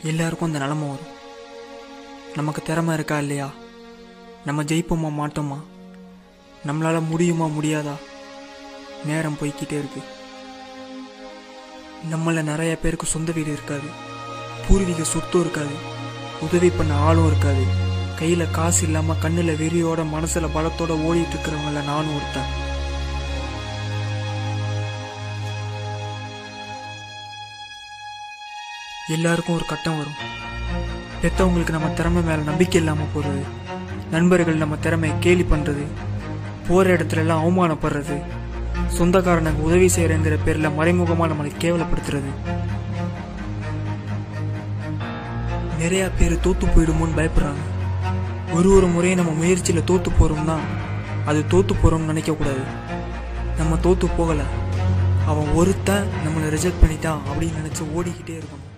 எல்லாருக்கும் அந்த நிலமை வரும் நமக்கு திறமை இருக்கா இல்லையா நம்ம ஜெயிப்போமா மாட்டோமா நம்மளால முடியுமா முடியாதா நேரம் போய்க்கிட்டே இருக்கு நம்மள நிறைய பேருக்கு சொந்த வீடு இருக்காது பூர்வீக சொத்தும் இருக்காது உதவி பண்ண ஆளும் இருக்காது கையில காசு இல்லாம கண்ணுல வெறியோட மனசுல பலத்தோட ஓடிட்டு இருக்கிறவங்கள நானும் ஒருத்தன் எல்லாருக்கும் ஒரு கட்டம் வரும் பெத்தவங்களுக்கு நம்ம திறமை மேல நம்பிக்கை இல்லாம போறது நண்பர்கள் நம்ம திறமையை கேலி பண்றது போற இடத்துல எல்லாம் அவமானப்படுறது சொந்தக்காரனுக்கு உதவி செய்யறங்கிற பேர்ல மறைமுகமா நம்மளை கேவலப்படுத்துறது நிறைய பேர் தோத்து போயிடுமோன்னு பயப்படுறாங்க ஒரு ஒரு முறையும் நம்ம முயற்சியில தோத்து போறோம்னா அது தோத்து போறோம்னு நினைக்க கூடாது நம்ம தோத்து போகல அவன் ஒருத்தன் நம்மளை ரிஜெக்ட் பண்ணிட்டான் அப்படின்னு நினைச்சு ஓடிக்கிட்டே இருக்கணும்